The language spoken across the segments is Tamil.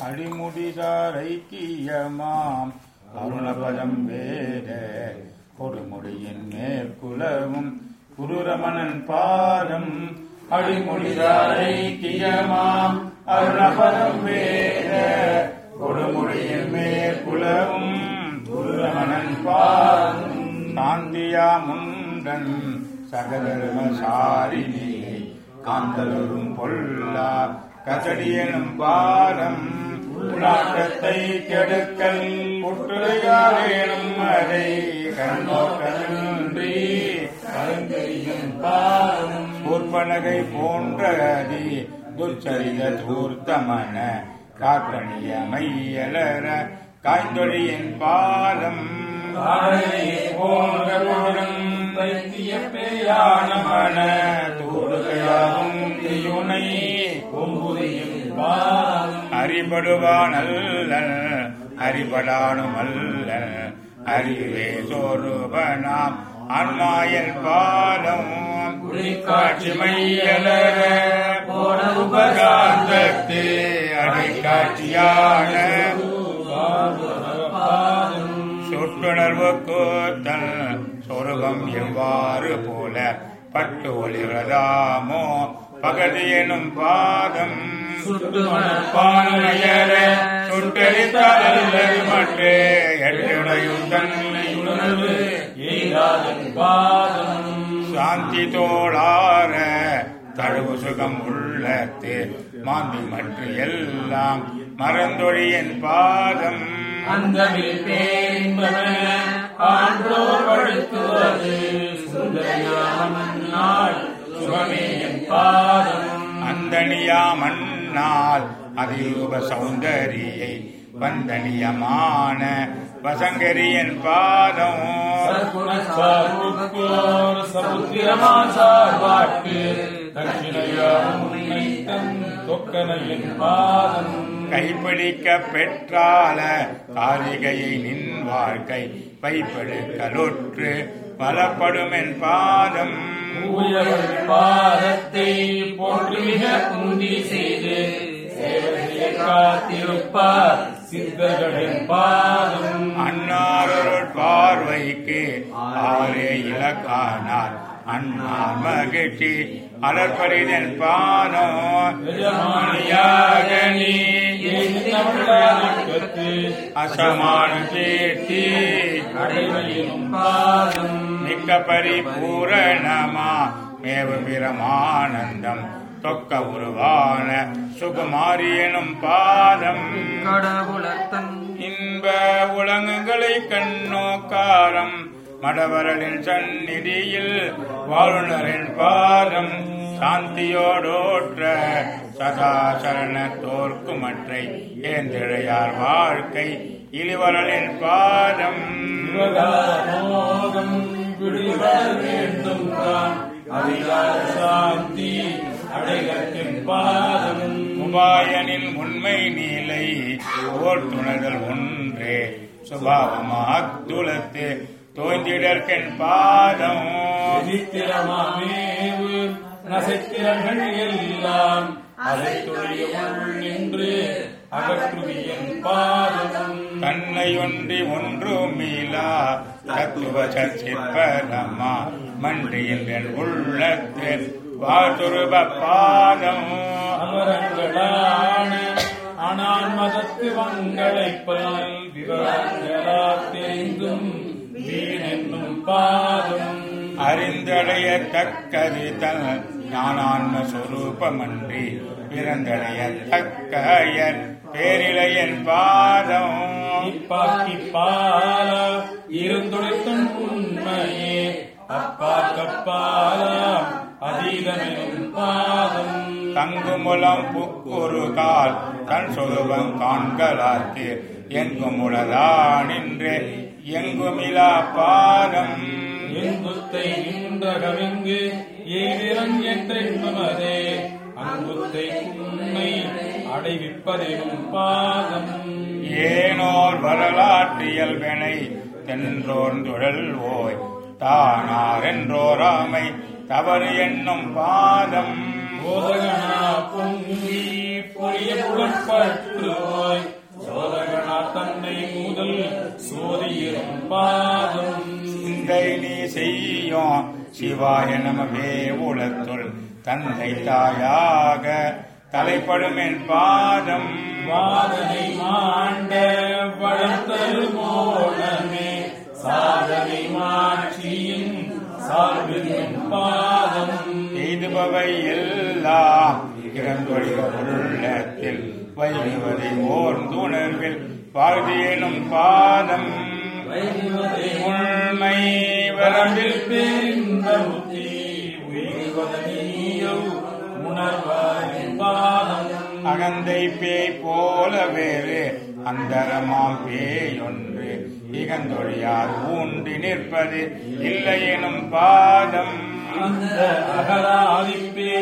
அடிமுடிதார் ஐக்கியமாம் அருணபதம் வேத கொடுமுடியின் மேற்குலவும் குருரமணன் பாதம் அடிமுடிதார் ஐக்கியமாம் அருணபதம் வேத கொடுமுடியின் மேற்குலவும் குருரமணன் பாதம் சாந்தியா முந்தன் சகதர்ம சாரிணியை காந்தலரும் பொல்லா கசடியனும் பாதம் புலாட்டத்தை கெடுக்கல் புற்றுரையாரேனும் அதை கண்ணோக்கி கருங்கரியும் பாதம் உற்பனகை போன்ற அதி துச்சரித தூர்த்தமன காக்கணிய மையலர காய்ந்தொழியின் பாதம் போன்றவரும் வைத்திய பேயானமன தூடுகையாகும் தீயுனை கொம்புரியும் பாதம் அறிபடுவான் அல்ல அறிபடானும் அல்ல அறிவே சோறுபனாம் ஆன்மாயல் பாதம் காட்சி மையலர போன உபகாந்தத்து அடை காட்சியான சொட்டுணர்வு கூத்தல் சொருகம் எவ்வாறு போல பட்டு ஒளிரதாமோ பகதி எனும் பாதம் பானையர சுட்டரித்தல் மற்றே எட்டுடையும் தன்னை உணர்வு எய்தாதன் பாதம் சாந்தி தோளார தழுவு சுகம் உள்ளத்து மாந்தி மற்ற எல்லாம் மறந்தொழியின் பாதம் அந்தமில் பேன்பன ஆன்றோர் வழுத்துவது சுந்தரயாமன் நாள் சுகமே என் பாதம் அந்தனியா மண்ணால் அதிரூப சௌந்தரியை வந்தனியமான வசங்கரியன் பாதம் சற்குணச்சார்புக்கோர் சமுத்திரமான் சார்பாட்டு தட்சிணையாம் உன்னை தன் தொக்கனையின் பாதம் கைப்பிடிக்க பெற்றால காரிகையை நின் வாழ்க்கை வைப்படுக்கலுற்று பலப்படுமென் பாதம் ஊயவள் பாதத்தை போன்று மிக குந்தி செய்து சேவையை காத்திருப்பார் சித்தர்களின் பாதம் அன்னாரொருள் பார்வைக்கு ஆரே இலக்கானார் அன்னார் மகிழ்ச்சி அலற்பரிதன் பாதம் எஜமானியாக நீ தமிழகத்து அசமான கீர்த்தி அடைவையிலும் பாதம் மிக்க பரிபூரணமா மேவு பிரமானந்தம் தொக்க உருவான சுகுமாரி எனும் பாதம் கடவுளத்தன் இன்ப உலகங்களை கண்ணோக்காரம் மடவரலின் சந்நிதியில் வாழ்நரின் பாதம் சாந்தியோடோற்ற சதா சரணத்தோர்க்கு மற்றை ஏந்திழையார் வாழ்க்கை இழிவரலின் பாதம் சிவகாமோகம் விடுபட வேண்டும் தான் அதிகார சாந்தி அடைகத்தின் பாதம் முபாயனின் உண்மை நீலை ஓர் துணர்கள் ஒன்றே சுபாவமாத்துலத்து தோய்ந்திடற்கென் பாதம் விசித்திரமாமேவு நசைத்திரங்கள் எல்லாம் அதை தொழியுள் நின்று அகற்றுவியன் பாதம் தன்னை ஒன்றி ஒன்று மீளா தத்துவ சச்சிற்பரமா மன்றியில் என் உள்ளத்தில் வாசுருப பாதம் அமரங்களான அனான் மதத்து வங்களைப்பால் விவரங்களா தெரிந்தும் வீணென்னும் பாதம் அறிந்தடைய தக்கது தன் ஞானான்ம சொரூபமன்றி பிறந்தடைய தக்கையர் பேரிலையன் பாதம் இப்பாக்கி பாலா இருந்துடைத்தன் உண்மையே அப்பா கப்பாலா அதீதமெனும் பாதம் தங்குமுலம் புக்குரு கால் தன் சொருபம் காண்களாக்கு எங்கும் உளதானின்று எங்குமிலா பாதம் எங்குத்தை நின்றகமிங்கு ஏதிரன் என்றென்பதே அங்குத்தை உண்மை அடைவிப்பதெனும் பாதம் ஏனோர் வரலாற்றியல்பனை தென்றோர் துழல் ஓய் தானார் என்றோராமை தவறு என்னும் பாதம் போதகனா பொங்கி பொரிய புலப்பற்றுவோய் சிவாய நமவே உலத்துள் தந்தை தாயாக தலைப்படும் என் பாதம் வாதனை மாண்ட வளர்த்தரு மோனமே சாதனை மாட்சியின் சார்பின் பாதம் எய்துபவை எல்லாம் இறந்தொழிக உள்ளத்தில் வைகுவதை ஓர்ந்துணர்வில் வாழ்வியனும் பாதம் உண்மை வரம்பில் பேரின்ப முத்தி உயிர்வதனியோ உணர்வாரின் பாதம் அகந்தை பேய் போல வேறு அந்தரமாம் பேயொன்று இகந்தொழியார் ஊன்றி நிற்பது இல்லை எனும் பாதம் அந்த அகராதிப்பே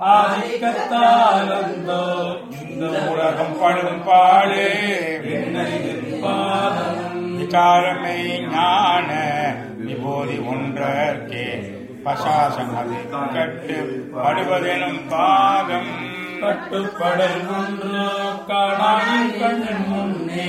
ஆதிக்கத்தாலந்தோ இந்த உலகம் படும் பாடு உலகின் பாதம் விசாரமை ஞான விபோதி ஒன்றற்கே பசாசம் அது கட்டு படுவதெனும் பாதம் கட்டுப்படல் ஒன்று காணாயின் கண் முன்னே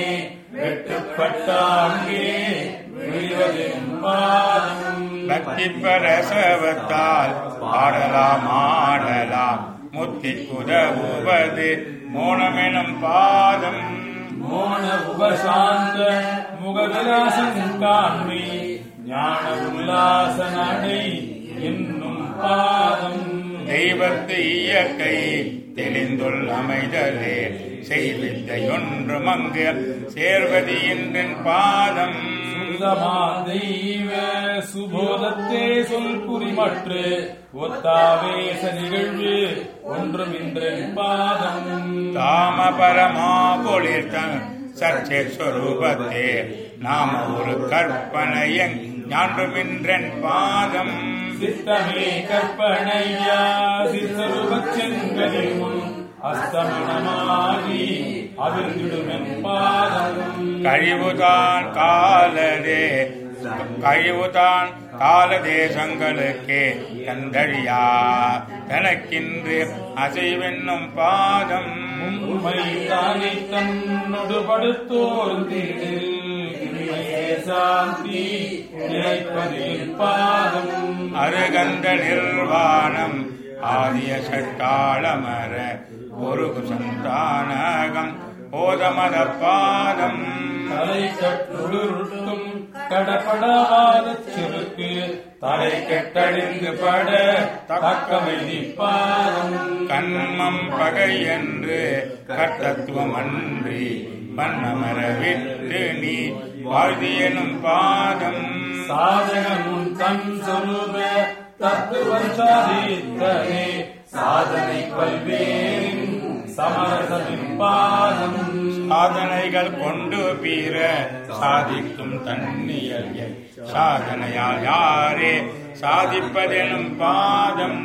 வெட்டுப்பட்டாங்கே விழுவதின் பாதம் பக்தி பரசவத்தால் பாடலாம் ஆடலாம் முத்தி குதவுவது மோனமெனும் பாதம் மோன உபசாந்த முகவிலாசன் காண்மை ஞான உல்லாச நடை என்னும் பாதம் தெய்வத்து இயற்கை தெளிந்துள் அமைதலே செய்வித்தையொன்றும் அங்கு சேர்வது என்றின் பாதம் சுத்தமா தெய்வ சுபோதத்தே சொல் புரிமற்று ஒத்தாவேச நிகழ்வு ஒன்றுமின்றன் பாதம் தாம பரமா பொழிர்த்தன் சர்ச்சை சொரூபத்தே நாம ஒரு கற்பனையங் ஞான்றுமின்றன் பாதம் சித்தமே கற்பனையா சித்தருபச் செங்கதி முன் அஸ்தமனமாகி அவிழ்ந்திடுமென் பாதம் கழிவுதான் காலதே கழிவுதான் கால தேசங்களுக்கே கந்தழியா தனக்கின்று அசைவென்னும் பாதம் உண்மை தானே தன்னொடு படுத்தோர்ந்திடில் இன்மையே சாந்தி நிலைப்பதில் பாதம் அருகந்த நிர்வாணம் ஆதிய சட்டாளமர ஒரு சந்தானகம் போதமத பாதம் தலை கட்டுருட்டும் கடப்படாத செருக்கு தலை கெட்டழிந்து பட தக்கமை பாதம் கண்மம் பகை என்று கர்த்தத்துவம் அன்றி வண்ணமர விட்டு நீ வாழ்வியனும் பாதம் சாதகமுன் தன் சொருப தத்துவம் சாதித்தனே சாதனை பல்வேறின் சமரசமின் பாதம் சாதனைகள் கொண்டு பீர சாதிக்கும் தன்னியல் சாதனையால் யாரே சாதிப்பதெனும் பாதம்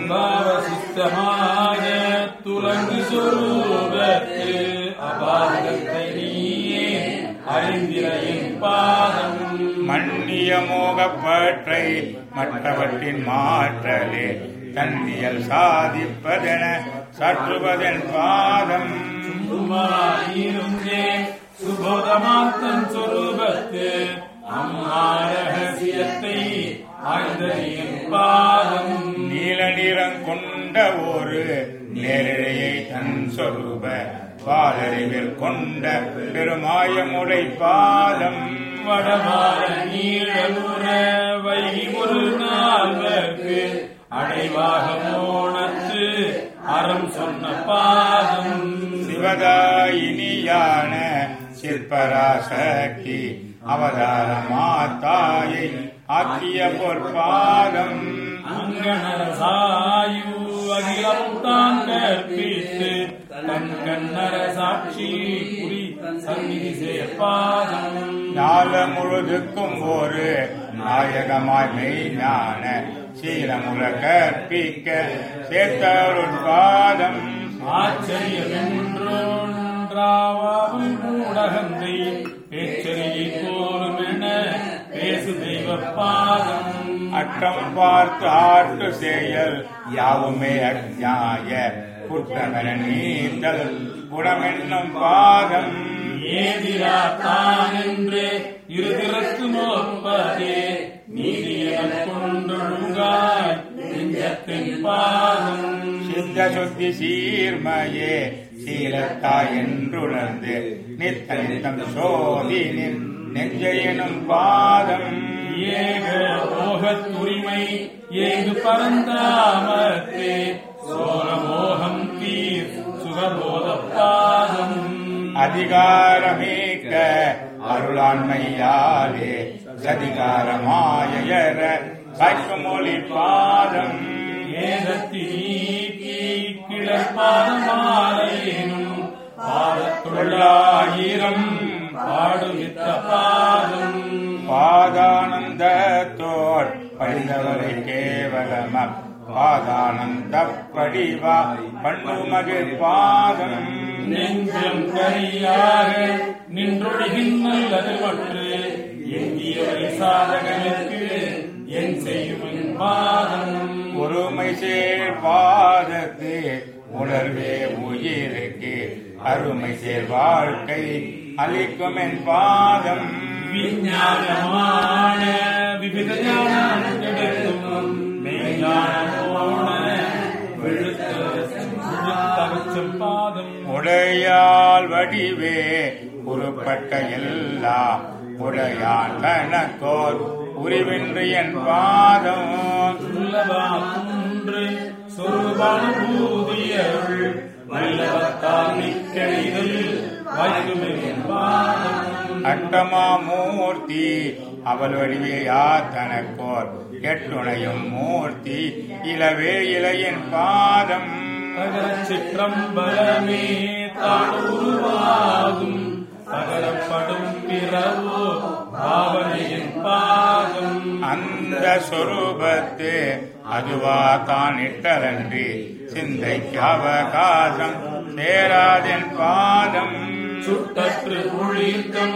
பாவசித்தமாக துலங்கு சொரூபத்து அபாதத்தை நீயே அறிந்திரையின் பாதம் மன்னிய மோகப்பற்றை மற்றவற்றின் மாற்றலே தன்னியல் சாதிப்பதென சற்றுவதன் பாதம் சும்மாயிருந்தே சுபோதமாத்தன் சொரூபத்து அம்மா ரகசியத்தை ஆய்ந்தறியின் பாதம் நீல நிறம் கொண்ட ஒரு நேரிழையை தன் சொரூப பாலறிவில் கொண்ட பெருமாயமுடை பாதம் வடமாற நீழலுற வைகி ஒரு நாள்வர்க்கு அடைவாக மோனத்து அறம் சொன்ன பாதம் சிவதாயினியான சிற்பராசக்தி அவதார மாதாயை ஆக்கிய பொற்பாதம் அங்கணர சாயு அகிலம் தான் கற்பித்து தன் கண்ணர சாட்சி புரி சந்நிதி சேர்ப்பாதம் ஞால முழுதுக்கும் ஒரு நாயகமாய் மெய்ஞான சீரமுல கற்பிக்க சேர்த்தருள் பாதம் ஆச்சரியமென்றோன்றாவும் ஊடகந்தை பேச்சரியை போலுமென பேசு தெய்வ பாதம் அற்றம் பார்த்து ஆற்று செயல் யாவுமே அஞ்ஞாய குற்றமென நீந்தல் குணமென்னும் பாதம் ஏதிரா தான் என்று இருதிறத்து நோப்பதே நீதி எனக் கொண்டொழும் ஒழுங்காய் நெஞ்சத்தின் பாதம் சித்த சுத்தி சீர்மையே சீலத்தாய் என்றுணர்ந்து நித்த நித்தம் சோதி நின் நெஞ்சையெனும் பாதம் ஏக மோகத்துரிமை ஏது பரந்தாமத்தே சோக மோகம் தீர் சுகபோத பாதம் அதிகாரமேக்க அருளாண்மையாலே சதிகாரமாயர சைக்கமொழி பாதம் ஏகத்தி நீக்கி கிளப்பாதமாலேனும் பாதத்துள்ளாயிரம் பாடுவித்த பாதம் பாதானந்தத்தோர் படிந்தவரை கேவலம பாதானந்த படிவா பண்ணுமகிழ் பாதம் நெஞ்சம் கரியாக நின்றொழுகின்றல்லது மற்று எங்கியவை சாதகனுக்கு என் செய்யும் பாதம் ஒருமை சேர் பாதத்து உணர்வே உயிருக்கு அருமை சேர் வாழ்க்கை அளிக்கும் என் பாதம் விஞ்ஞானமான விவித ஞானம் கிடைக்கும் மெய்ஞானமோன விழுத்த விழுத்தவச்சம் பாதம் உடையால் வடிவே உருப்பட்ட எல்லாம் உடையான் கணக்கோர் உரிவின்றி என் பாதம் உள்ளவா குன்று சொருபானுபூதியருள் வல்லவத்தால் மிக்கெளிதில் வைக்குமென் பாதம் அட்டமா மூர்த்தி அவள் வடிவேயா தனக்கோர் எட்டுணையும் மூர்த்தி இளவே இளையின் பாதம் பகரச் சிற்றம்பலமே தான் உருவாகும் பகரப்படும் பிறவோ பாவனையின் பாதம் அந்த சொரூபத்து அதுவா தான் இட்டலன்றி சிந்தைக்கு அவகாசம் சேராதென் பாதம் சுட்டற்று குளிர்க்கும்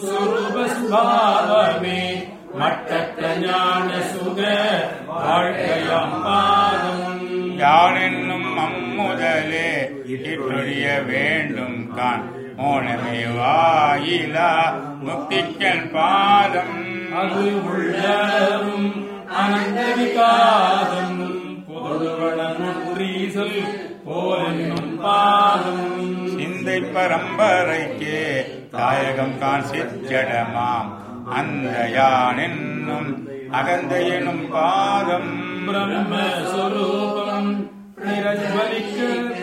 சுரூபஸ்பாவமே மட்டற்ற ஞான சுக வாழ்க்கையாம் பாதம் யான் என்னும் அம்முதலே இற்றொழிய வேண்டும் கான் மோனமே வாயிலா முக்திக்கன் பாதம் அது உள்ளரும் அனந்த விகாதம் புதுவனமுற்றீசல் போலென்னும் பாதம் சிந்தை பரம்பரைக்கு தாயகம் கான் சிற்றடமாம் அந்த யான் என்னும் அகந்த எனும் பாதம் பிரம்மஸ்வரூபம் பிரஜ்வலிக்க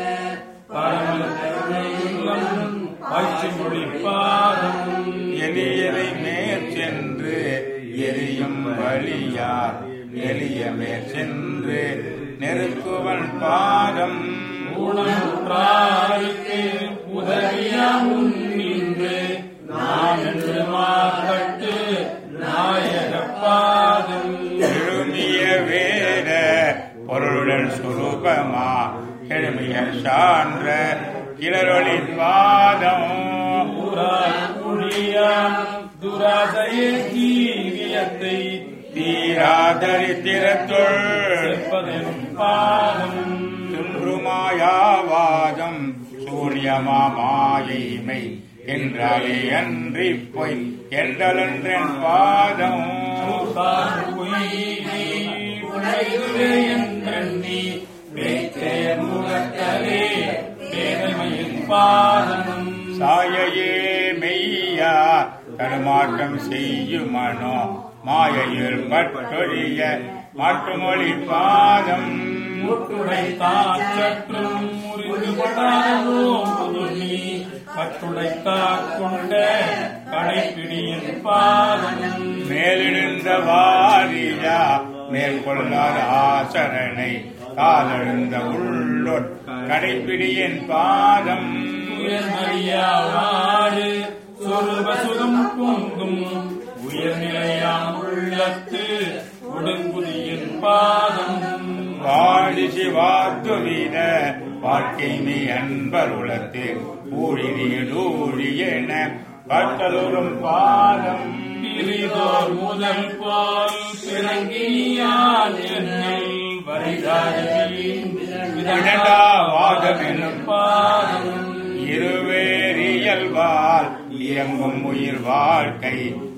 பரமலம் மொழி பாதம் எலியலை மேற் சென்று எரியும் வழியார் எளிய மேற் சென்று நெருக்குவன் பாதம் உணவுற்றாருக்கு உதவியாம் நின்று நாம் என்று மாற்றட்டு நாயக பாதம் எழுமிய வேத பொருளுடன் சுரூபமா எழுமிய சான்ற கிளரொளி பாதம் புரியாம் துராசைய ஜீவியத்தை தீராதரித்திரத்துள் சேர்ப்பதெனும் பாதம் துன்றுமாயாவாதம் சூரியமா மாயைமை என்றாலே அன்றி பொய் என்றலன்றன் பாதம் தான் பொய்யை உழைதுவே என்றெண்ணி பேச்சேர் முகத்தலே பேதமையின் பாதம் சாயையே மெய்யா தடுமாற்றம் செய்யுமனோ மாயையில் பட்டொழிய மாற்றுமொழி பாதம் முட்டுடை தாச்சற்றும் முறிந்துபடாதோ புதுமி பட்டுடை கொண்ட கடைப்பிடியின் பாதம் மேலெழுந்த வாரியா மேற்கொள்ளாத ஆசரணை காலெழுந்த உள்ளொட் கடைப்பிடியின் பாதம் உயர்மறியாவாறு சொருப சுகம் பொங்கும் உயர்நிலையாம் உள்ளத்து உடன்புதியின் பாதம் வாழி சிவாத்துவித வாழ்க்கைமை அன்பர் உலத்து ஊழியடூழி என பட்டலுறும் பாதம் பிரிதோர் முதல் போல் பிறங்கியான் என்னை வரிதாரியின் விடடாவாதம் எனும் பாதம் இருவேறியல்வால் இயங்கும் உயிர் வாழ்க்கை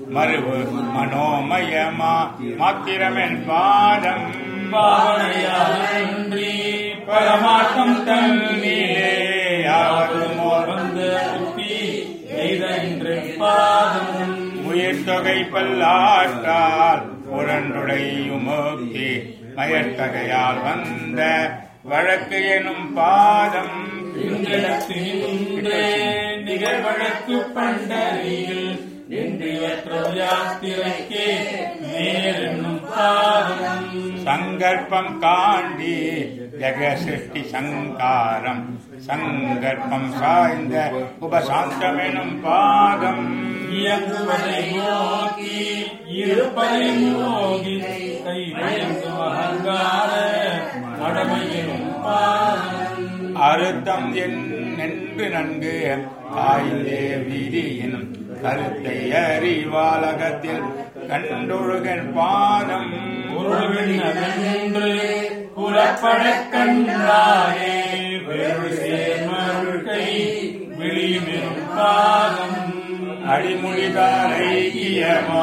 மறுவு மனோமயமா மாத்திரமென் பாதம் பாவனையான்றி பரமார்த்தம் தன்னிலே யாவது மோர்ந்த புத்தி எய்தென்று பாதம் உயிர் தொகை பல்லாற்றால் புரண்டுடை உமோக்கி மயற்தகையால் வந்த வழக்கு எனும் பாதம் இங்கிடத்து நின்றே நிகழ் வழக்கு பண்டறியில் நின்றியற்ற யாத்திரைக்கே நேரென்னும் பாதம் சங்கற்பம் காண்டி ஜெகசிருஷ்டி சங்காரம் சங்கற்பம் சாய்ந்த உபசாந்தமெனும் பாதம் இயங்குவதை நோக்கி இருப்பதை நோக்கி கை வயங்கும் அகங்கார மடமையும் பாதம் அறுத்தம் என்று நன்கு ஆய்ந்தே விதியின் கருத்தை அறிவாலகத்தில் கண்டொழுகன் பாதம் பொருள்வென்று புலப்படக் கண்டாரே வெறு சேர்மருக்கை விழிமெரும் பாதம் அடிமொழிதார் ஐக்கியமா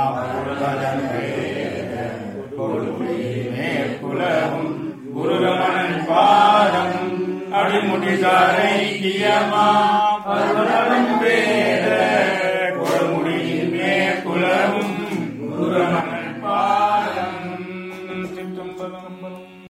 மேற்குலகும் குருரமணன் பாதம் அடிமுடிதார் ஐக்கியமா